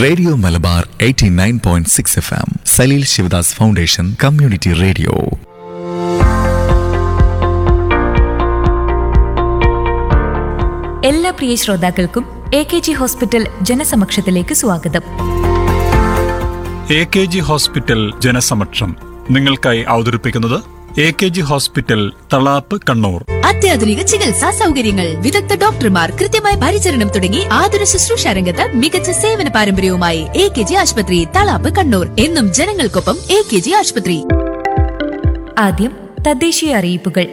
radio Malabar 89.6 point six F M Saleel Sivadas foundation community radio എല്ലാ പ്രിയ ശ്രോതാക്കൾക്കും എ കെ ജി ഹോസ്പിറ്റൽ ജനസമക്ഷത്തിലേക്ക് സ്വാഗതം എ കെ ജി ഹോസ്പിറ്റൽ ജനസമക്ഷം നിങ്ങൾക്കായി അവതരിപ്പിക്കുന്നത് A K G hospital Thalap Kannur അത്യാധുനിക ചികിത്സാ സൗകര്യങ്ങൾ വിദഗ്ധ ഡോക്ടർമാർ കൃത്യമായ പരിചരണം തുടങ്ങി ആതുര ശുശ്രൂഷ രംഗത്ത് മികച്ച സേവന പാരമ്പര്യവുമായി എ കെ ജി ആശുപത്രി തളാപ്പ് കണ്ണൂർ എന്നും ജനങ്ങൾക്കൊപ്പം എ കെ ജി ആശുപത്രി ആദ്യം തദ്ദേശീയ അറിയിപ്പുകൾ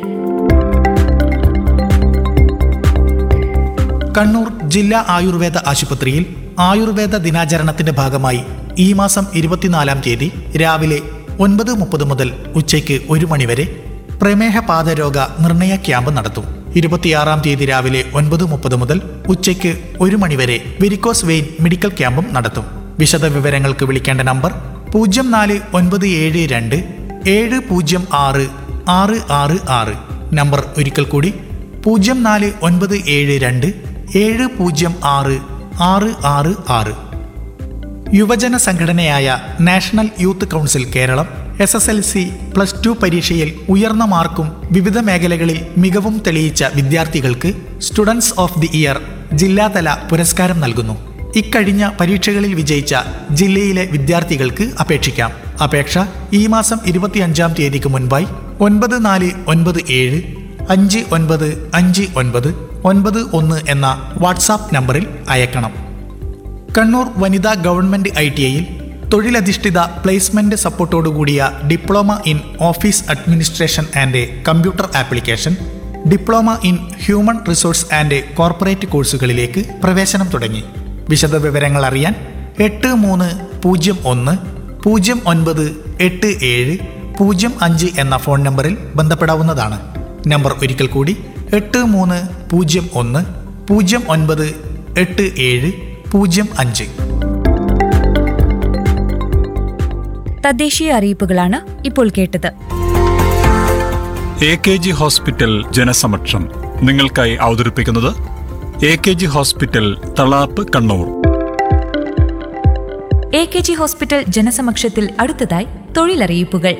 കണ്ണൂർ ജില്ലാ ആയുർവേദ ആശുപത്രിയിൽ ആയുർവേദ ദിനാചരണത്തിന്റെ ഭാഗമായി ഈ മാസം ഇരുപത്തിനാലാം തീയതി രാവിലെ ഒൻപത് മുപ്പത് മുതൽ ഉച്ചയ്ക്ക് ഒരു മണിവരെ പ്രമേഹ പാദരോഗ നിർണയ ക്യാമ്പ് നടത്തും ഇരുപത്തിയാറാം തീയതി രാവിലെ ഒൻപത് മുപ്പത് മുതൽ ഉച്ചയ്ക്ക് ഒരു മണിവരെ വെരിക്കോസ് വെയിൻ മെഡിക്കൽ ക്യാമ്പും നടത്തും വിശദ വിവരങ്ങൾക്ക് വിളിക്കേണ്ട നമ്പർ പൂജ്യം നാല് ഒൻപത് ഏഴ് രണ്ട് ഏഴ് പൂജ്യം ആറ് ആറ് ആറ് ആറ് നമ്പർ ഒരിക്കൽ കൂടി പൂജ്യം നാല് ഒൻപത് ഏഴ് രണ്ട് ഏഴ് പൂജ്യം ആറ് ആറ് ആറ് ആറ് യുവജന സംഘടനയായ national youth council Keralam S S L C plus two പരീക്ഷയിൽ ഉയർന്ന മാർക്കും വിവിധ മേഖലകളിൽ മികവും തെളിയിച്ച വിദ്യാർത്ഥികൾക്ക് സ്റ്റുഡൻസ് ഓഫ് ദി ഇയർ ജില്ലാതല പുരസ്കാരം നൽകുന്നു ഇക്കഴിഞ്ഞ പരീക്ഷകളിൽ വിജയിച്ച ജില്ലയിലെ വിദ്യാർത്ഥികൾക്ക് അപേക്ഷിക്കാം അപേക്ഷ ഈ മാസം ഇരുപത്തിയഞ്ചാം തീയതിക്ക് മുൻപായി ഒൻപത് നാല് ഒൻപത് ഏഴ് അഞ്ച് ഒൻപത് അഞ്ച് ഒൻപത് ഒൻപത് ഒന്ന് എന്ന വാട്സാപ്പ് നമ്പറിൽ അയക്കണം കണ്ണൂർ വനിതാ ഗവൺമെന്റ് ഐ ടി ഐയിൽ തൊഴിലധിഷ്ഠിത പ്ലേസ്മെന്റ് സപ്പോർട്ടോടുകൂടിയ diploma in office administration and computer application diploma in human resource and corporate കോഴ്സുകളിലേക്ക് പ്രവേശനം തുടങ്ങി വിശദ വിവരങ്ങൾ അറിയാൻ എട്ട് മൂന്ന് പൂജ്യം ഒന്ന് പൂജ്യം ഒൻപത് എട്ട് ഏഴ് പൂജ്യം അഞ്ച് എന്ന ഫോൺ നമ്പറിൽ ബന്ധപ്പെടാവുന്നതാണ് നമ്പർ ഒരിക്കൽ കൂടി എട്ട് മൂന്ന് പൂജ്യം ഒന്ന് പൂജ്യം ഒൻപത് എട്ട് ഏഴ് പൂജ്യം അഞ്ച് തദ്ദേശീയ അറിയിപ്പുകളാണ് ഇപ്പോൾ കേട്ടത് എ കെ ജി ഹോസ്പിറ്റൽ ജനസമക്ഷം നിങ്ങൾക്കായി അവതരിപ്പിക്കുന്നത് A K G hospital Thalap Kannur A K G hospital ജനസമക്ഷത്തിൽ അടുത്തതായി തൊഴിലറിയിപ്പുകൾ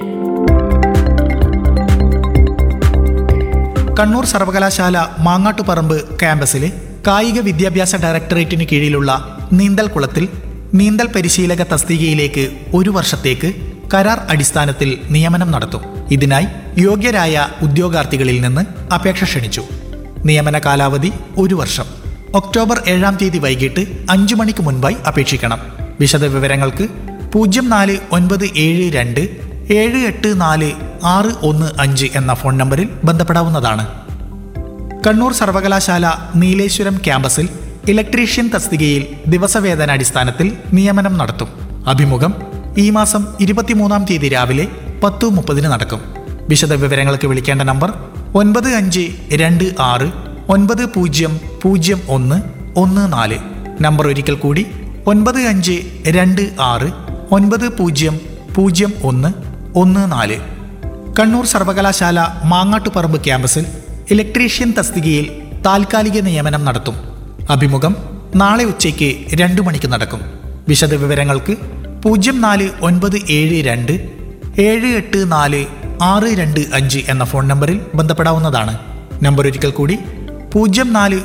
കണ്ണൂർ സർവകലാശാല മാങ്ങാട്ടുപറമ്പ് ക്യാമ്പസിലെ കായിക വിദ്യാഭ്യാസ ഡയറക്ടറേറ്റിന് കീഴിലുള്ള നീന്തൽ കുളത്തിൽ നീന്തൽ പരിശീലക തസ്തികയിലേക്ക് ഒരു വർഷത്തേക്ക് കരാർ അടിസ്ഥാനത്തിൽ നിയമനം നടത്തും ഇതിനായി യോഗ്യരായ ഉദ്യോഗാർത്ഥികളിൽ നിന്ന് അപേക്ഷ ക്ഷണിച്ചു നിയമന കാലാവധി ഒരു വർഷം ഒക്ടോബർ ഏഴാം തീയതി വൈകിട്ട് അഞ്ചു മണിക്ക് മുൻപായി അപേക്ഷിക്കണം വിശദ വിവരങ്ങൾക്ക് പൂജ്യം നാല് ഒൻപത് ഏഴ് രണ്ട് ഏഴ് എട്ട് നാല് ആറ് ഒന്ന് അഞ്ച് എന്ന ഫോൺ നമ്പറിൽ ബന്ധപ്പെടാവുന്നതാണ് കണ്ണൂർ സർവകലാശാല നീലേശ്വരം ക്യാമ്പസിൽ ഇലക്ട്രീഷ്യൻ തസ്തികയിൽ ദിവസവേതനാടിസ്ഥാനത്തിൽ നിയമനം നടത്തും അഭിമുഖം ഈ മാസം ഇരുപത്തിമൂന്നാം തീയതി രാവിലെ പത്ത് മുപ്പതിന് നടക്കും വിശദ വിവരങ്ങൾക്ക് വിളിക്കേണ്ട നമ്പർ ഒൻപത് അഞ്ച് രണ്ട് ആറ് ഒൻപത് പൂജ്യം പൂജ്യം ഒന്ന് ഒന്ന് നാല് നമ്പർ ഒരിക്കൽ കൂടി ഒൻപത് അഞ്ച് രണ്ട് ആറ് ഒൻപത് പൂജ്യം പൂജ്യം ഒന്ന് ഒന്ന് നാല് കണ്ണൂർ സർവകലാശാല മാങ്ങാട്ടുപറമ്പ് ക്യാമ്പസിൽ ഇലക്ട്രീഷ്യൻ തസ്തികയിൽ താൽക്കാലിക നിയമനം നടത്തും അഭിമുഖം നാളെ ഉച്ചയ്ക്ക് രണ്ടു മണിക്ക് നടക്കും വിശദ വിവരങ്ങൾക്ക് പൂജ്യം നാല് ഒൻപത് ഏഴ് രണ്ട് ഏഴ് എട്ട് നാല് ആറ് രണ്ട് അഞ്ച് എന്ന ഫോൺ നമ്പറിൽ ബന്ധപ്പെടാവുന്നതാണ് നമ്പർ ഒരിക്കൽ കൂടി പൂജ്യം നാല്